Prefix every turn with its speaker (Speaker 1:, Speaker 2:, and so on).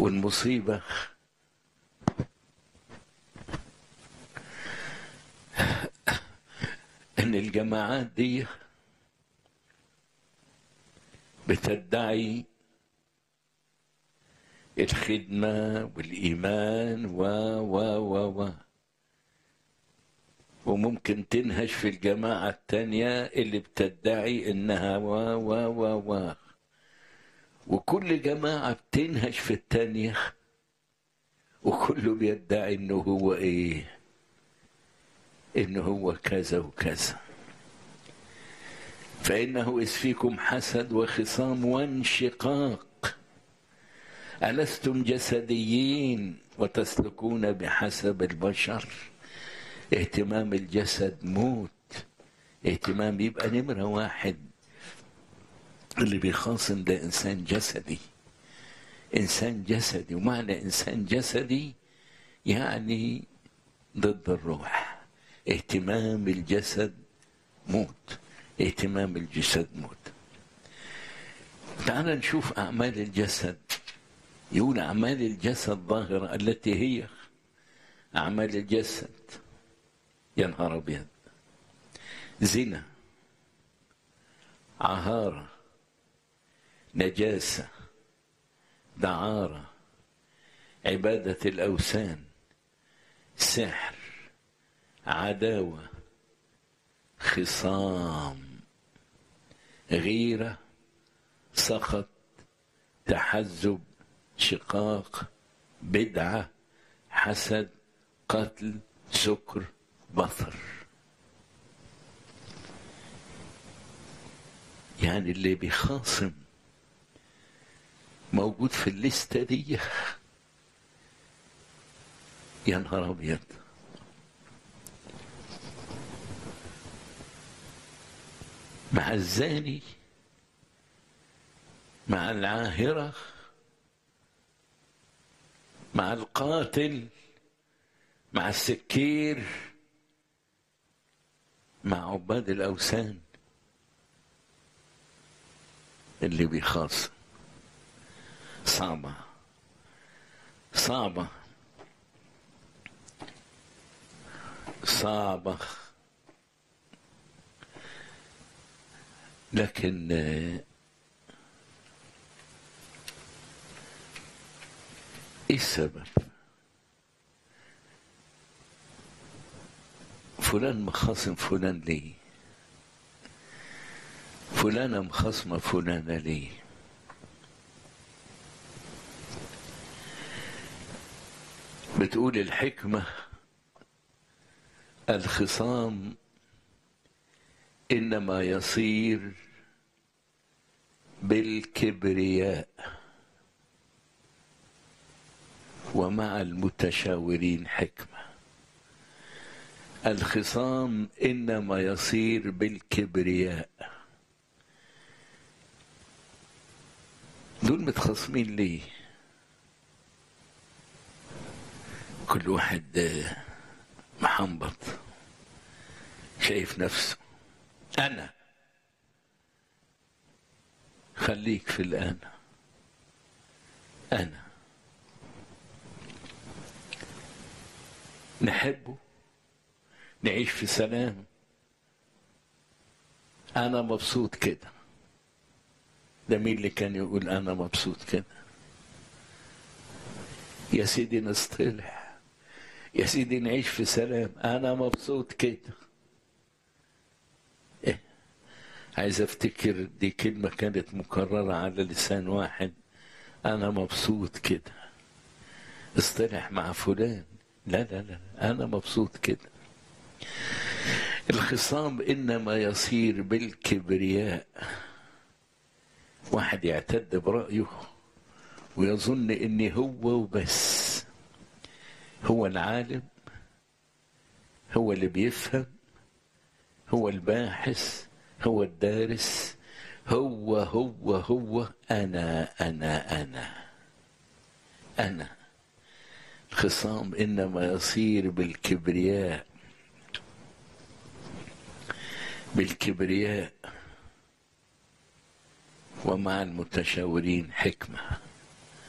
Speaker 1: والمصيبة ان الجماعات دي بتدعي الخدمة والإيمان و و و و وممكن تنهش في الجماعة التانية اللي بتدعي إنها و و و و وكل جماعة بتنهش في التانية وكله بيدعي إنه هو إيه إنه هو كذا وكذا فإنه إذ فيكم حسد وخصام وانشقاق ألستم جسديين وتسلكون بحسب البشر اهتمام الجسد موت اهتمام يبقى نمرة واحد اللي بيخاصم ده إنسان جسدي إنسان جسدي ومعنى إنسان جسدي يعني ضد الروح اهتمام الجسد موت اهتمام الجسد موت تعال نشوف أعمال الجسد يقول أعمال الجسد ظاهرة التي هي أعمال الجسد يا نهار أبيض زنا عهارة نجاسة دعارة عبادة الأوثان سحر عداوة خصام غيرة سخط تحزب شقاق بدعة حسد قتل سكر بطر يعني اللي بيخاصم موجود في الليستة دي يا نهار أبيض مع الزاني مع العاهرة مع القاتل مع السكير مع عباد الأوثان اللي بيخاصم صعبة صعبة صعبة لكن ايه السبب فلان مخاصم فلان ليه فلانة مخاصمة فلانة ليه بتقول الحكمة الخصام إنما يصير بالكبرياء ومع المتشاورين حكمة الخصام إنما يصير بالكبرياء دول متخاصمين ليه كل واحد محنبط شايف نفسه أنا خليك في الأنا أنا نحبه نعيش في سلام أنا مبسوط كده ده مين اللي كان يقول أنا مبسوط كده يا سيدي نصطلح يا سيدي نعيش في سلام أنا مبسوط كده إيه؟ عايز أفتكر دي كلمة كانت مكررة على لسان واحد أنا مبسوط كده اصطلح مع فلان لا لا لا أنا مبسوط كده الخصام إنما يصير بالكبرياء واحد يعتد برأيه ويظن إن هو وبس هو العالم هو اللي بيفهم هو الباحث هو الدارس هو هو هو أنا أنا أنا أنا الخصام إنما يصير بالكبرياء بالكبرياء ومع المتشاورين حكمه